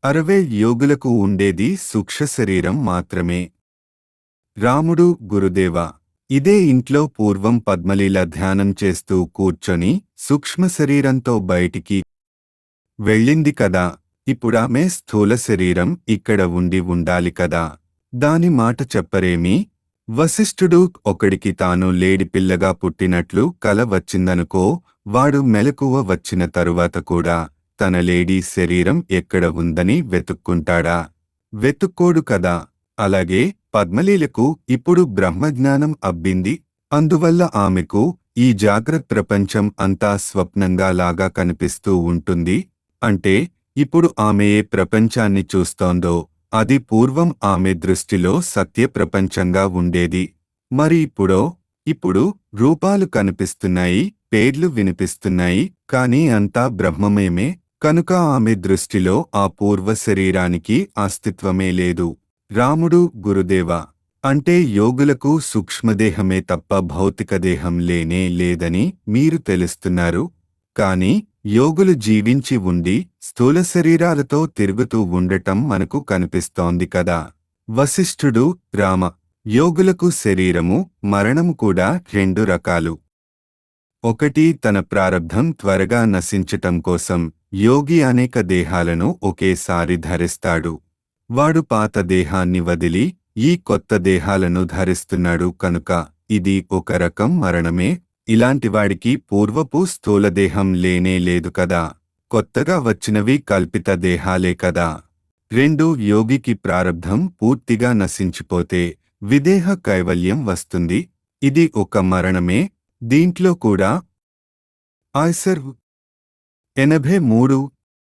అరవై యోగులకు ఉండేది సూక్ష్మ శరీరం మాత్రమే రాముడు గురుదేవ ఇదే ఇంట్లో పూర్వం పద్మలీల ధ్యానం చేస్తూ కూర్చొని సూక్ష్మ శరీరంతో బయటికి వెళ్ళింది కదా ఇప్పుడామె స్థూల శరీరం ఇక్కడ ఉండి ఉండాలి కదా దాని మాట చెప్పరేమి వశిష్ఠుడు ఒకడికి తాను లేడిపిల్లగా పుట్టినట్లు కల వచ్చిందనుకో వాడు మెలకువ వచ్చిన తరువాత కూడా తన లేడీ శరీరం ఎక్కడ ఉందని వెతుక్కుంటాడా వెతుక్కోడు కదా అలాగే పద్మలీలకు ఇప్పుడు బ్రహ్మజ్ఞానం అబ్బింది అందువల్ల ఆమెకు ఈ జాగ్రత్త ప్రపంచం అంతా స్వప్నంగా లాగా కనిపిస్తూ ఉంటుంది అంటే ఇప్పుడు ఆమె ఏ ప్రపంచాన్ని చూస్తోందో అది పూర్వం ఆమె దృష్టిలో సత్య ప్రపంచంగా ఉండేది మరి ఇప్పుడో ఇప్పుడు రూపాలు కనిపిస్తున్నాయి పేర్లు వినిపిస్తున్నాయి కాని అంతా బ్రహ్మమేమే కనుక ఆమె దృష్టిలో ఆ పూర్వ శరీరానికి అస్తిత్వమే లేదు రాముడు గురుదేవ అంటే యోగులకు సూక్ష్మదేహమే తప్ప భౌతిక దేహం లేనే లేదని మీరు తెలుస్తున్నారు కాని యోగులు జీవించి ఉండి స్థూల శరీరాలతో తిరుగుతూ ఉండటం మనకు కనిపిస్తోంది కదా వశిష్ఠుడు రామ యోగులకు శరీరము మరణము కూడా రెండు రకాలు ఒకటి తన ప్రారబ్ధం త్వరగా నశించటం కోసం యోగి అనేక దేహాలను ఒకేసారి ధరిస్తాడు వాడు పాత దేహాన్ని వదిలి ఈ కొత్త దేహాలను ధరిస్తున్నాడు కనుక ఇది ఒక రకం మరణమే ఇలాంటివాడికి పూర్వపు స్థూలదేహం లేనే లేదు కదా కొత్తగా వచ్చినవి కల్పిత దేహాలే కదా రెండు యోగికి ప్రారబ్ధం పూర్తిగా నశించిపోతే విదేహ కైవల్యం వస్తుంది ఇది ఒక మరణమే దీంట్లో కూడా ఆయ్సర్ ఎనభై మూడు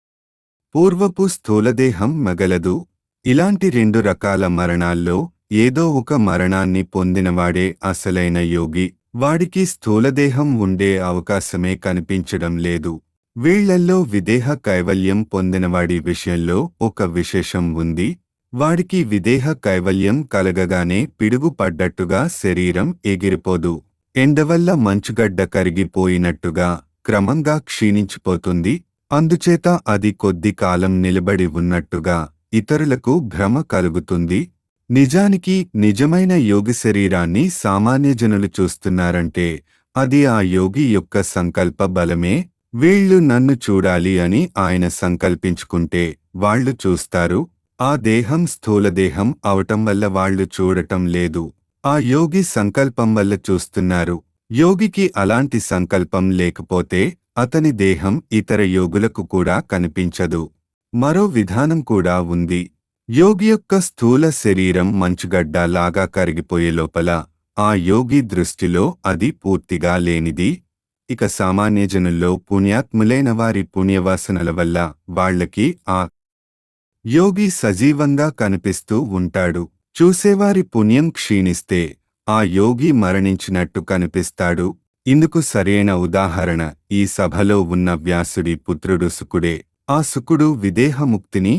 పూర్వపు స్థూలదేహం మగలదు ఇలాంటి రెండు రకాల మరణాల్లో ఏదో ఒక మరణాన్ని పొందినవాడే అసలైన యోగి వాడికి స్థూలదేహం ఉండే అవకాశమే కనిపించడం లేదు వీళ్లల్లో విదేహ కైవల్యం పొందినవాడి విషయంలో ఒక విశేషం ఉంది వాడికి విదేహ కైవల్యం కలగగానే పిడుగు పడ్డట్టుగా శరీరం ఎగిరిపోదు ఎండవల్ల మంచుగడ్డ కరిగిపోయినట్టుగా క్రమంగా క్షీణించిపోతుంది అందుచేత అది కొద్ది కాలం నిలబడి ఉన్నట్టుగా ఇతరులకు భ్రమ కలుగుతుంది నిజానికి నిజమైన యోగి శరీరాన్ని సామాన్య జనులు చూస్తున్నారంటే అది ఆ యోగి యొక్క సంకల్ప బలమే వీళ్ళు నన్ను చూడాలి అని ఆయన సంకల్పించుకుంటే వాళ్ళు చూస్తారు ఆ దేహం స్థూలదేహం అవటం వల్ల వాళ్ళు చూడటం లేదు ఆ యోగి సంకల్పం వల్ల చూస్తున్నారు యోగికి అలాంటి సంకల్పం లేకపోతే అతని దేహం ఇతర యోగులకు కూడా కనిపించదు మరో విధానం కూడా ఉంది యోగి యొక్క స్థూల శరీరం మంచుగడ్డ లాగా కరిగిపోయే లోపల ఆ యోగి దృష్టిలో అది పూర్తిగా లేనిది ఇక సామాన్య జనుల్లో పుణ్యాత్ములైన వారి పుణ్యవాసనల వల్ల వాళ్లకి ఆ యోగి సజీవంగా కనిపిస్తూ ఉంటాడు చూసేవారి పుణ్యం క్షీణిస్తే ఆ యోగి మరణించినట్టు కనిపిస్తాడు ఇందుకు సరైన ఉదాహరణ ఈ సభలో ఉన్న వ్యాసుడి పుత్రుడు సుకుడే ఆ సుకుడు విదేహముక్తిని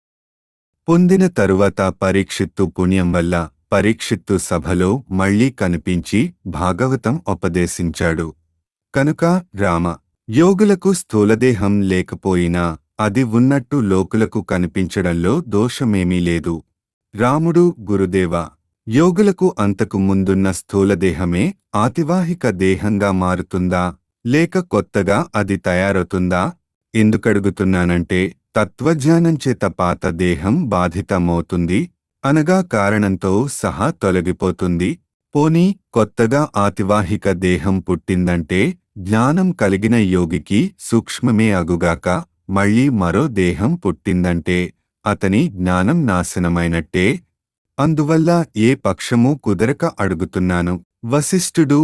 పొందిన తరువాత పరీక్షిత్తు పుణ్యం వల్ల పరీక్షిత్తు సభలో మళ్లీ కనిపించి భాగవతం ఉపదేశించాడు కనుక రామ యోగులకు స్థూలదేహం లేకపోయినా అది ఉన్నట్టు లోకులకు కనిపించడంలో దోషమేమీ లేదు రాముడు గురుదేవ యోగులకు అంతకు ముందున్న స్థూలదేహమే ఆతివాహిక దేహంగా మారుతుందా లేక కొత్తగా అది తయారవుతుందా ఎందుకడుగుతున్నానంటే తత్వజ్ఞానం చేత పాత దేహం బాధితమవుతుంది అనగా కారణంతో సహా తొలగిపోతుంది పోనీ కొత్తగా ఆతివాహిక దేహం పుట్టిందంటే జ్ఞానం కలిగిన యోగికి సూక్ష్మమే అగుగాక మళ్ళీ మరో దేహం పుట్టిందంటే అతని జ్ఞానం నాశనమైనట్టే అందువల్ల ఏ పక్షమూ కుదరక అడుగుతున్నాను వశిష్ఠుడు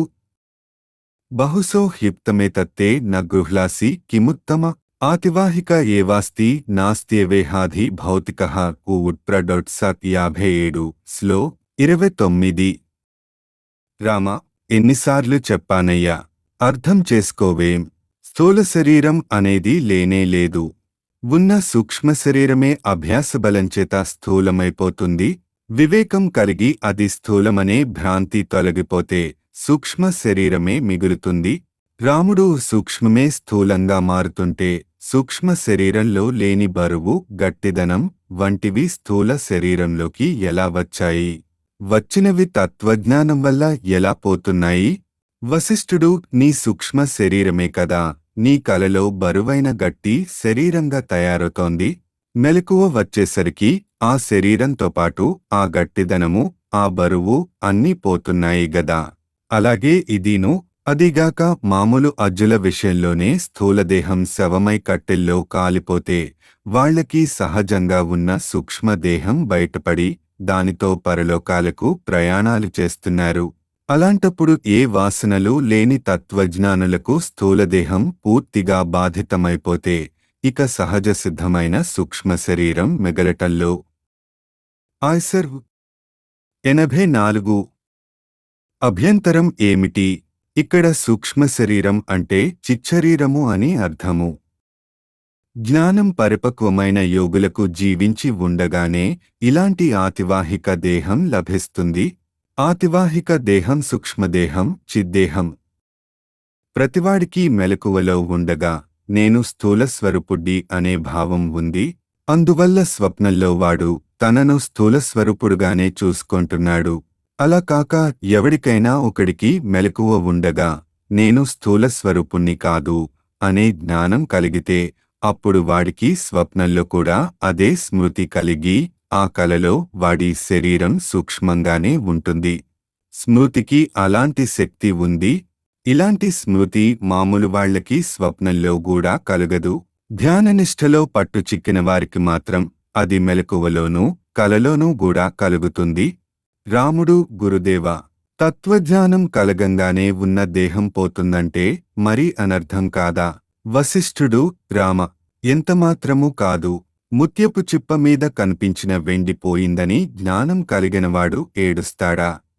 బహుశో హ్యుక్తమేతత్తే న గృహ్లాసి కిముత్తమ ఆతివాహిక ఏవాస్తి నాస్త్యేవేహాధి భౌతిక ఉట్ప్రడొట్ సత్ యాభై ఏడు స్లో ఇరవై తొమ్మిది రామ ఎన్నిసార్లు చెప్పానయ్యా అర్థం చేసుకోవేం స్థూల శరీరం అనేది లేనే లేదు ఉన్న సూక్ష్మ శరీరమే అభ్యాసబలంచేత స్థూలమైపోతుంది వివేకం కలిగి అది స్థూలమనే భ్రాంతి తొలగిపోతే సూక్ష్మ శరీరమే మిగులుతుంది రాముడు సూక్ష్మమే స్థూలంగా మారుతుంటే సూక్ష్మ శరీరంలో లేని బరువు గట్టిదనం వంటివి స్థూల శరీరంలోకి ఎలా వచ్చాయి వచ్చినవి తత్వజ్ఞానం వల్ల ఎలా పోతున్నాయి వశిష్ఠుడు నీ సూక్ష్మ శరీరమే కదా నీ కలలో బరువైన గట్టి శరీరంగా తయారవుతోంది మెలకువ వచ్చేసరికి ఆ శరీరంతో పాటు ఆ గట్టిదనము ఆ బరువు అన్నీ పోతున్నాయి గదా అలాగే ఇదీను అదిగాక మామూలు అజ్జుల విషయంలోనే స్థూలదేహం శవమై కట్టెల్లో కాలిపోతే వాళ్ళకి సహజంగా ఉన్న సూక్ష్మదేహం బయటపడి దానితో పరలోకాలకు ప్రయాణాలు చేస్తున్నారు అలాంటప్పుడు ఏ వాసనలు లేని తత్వజ్ఞానులకు స్థూలదేహం పూర్తిగా బాధితమైపోతే ఇక సహజ సిద్ధమైన సూక్ష్మ శరీరం మిగలటంలో ఆయ్సర్ ఎనభై నాలుగు అభ్యంతరం ఏమిటి ఇక్కడ సూక్ష్మ శరీరం అంటే చిచ్చరీరము అని అర్థము జ్ఞానం పరిపక్వమైన యోగులకు జీవించి ఉండగానే ఇలాంటి ఆతివాహిక దేహం లభిస్తుంది ఆతివాహిక దేహం సూక్ష్మదేహం చిద్దేహం ప్రతివాడికి మెలకువలో ఉండగా నేను స్థూల స్వరూపుడ్డి అనే భావం ఉంది అందువల్ల స్వప్నంలో వాడు తనను స్థూల స్వరూపుడుగానే చూసుకుంటున్నాడు అలా కాక ఎవడికైనా ఒకడికి మెలకువ ఉండగా నేను స్థూల స్వరూపుణ్ణి కాదు అనే జ్ఞానం కలిగితే అప్పుడు వాడికి స్వప్నంలో కూడా అదే స్మృతి కలిగి ఆ కలలో వాడి శరీరం సూక్ష్మంగానే ఉంటుంది స్మృతికి అలాంటి శక్తి ఉంది ఇలాంటి స్మృతి మామూలు వాళ్లకి స్వప్నంలో కూడా కలగదు ధ్యాననిష్టలో పట్టు చిక్కిన వారికి మాత్రం అది మెలకువలోనూ కలలోనూ కూడా కలుగుతుంది రాముడు గురుదేవ తత్వజ్ఞానం కలగంగానే ఉన్న దేహం పోతుందంటే మరి అనర్థం కాదా వశిష్ఠుడు రామ ఎంతమాత్రమూ కాదు ముత్యపు చిప్ప మీద కనిపించిన వెండి పోయిందని జ్ఞానం కలిగినవాడు ఏడుస్తాడా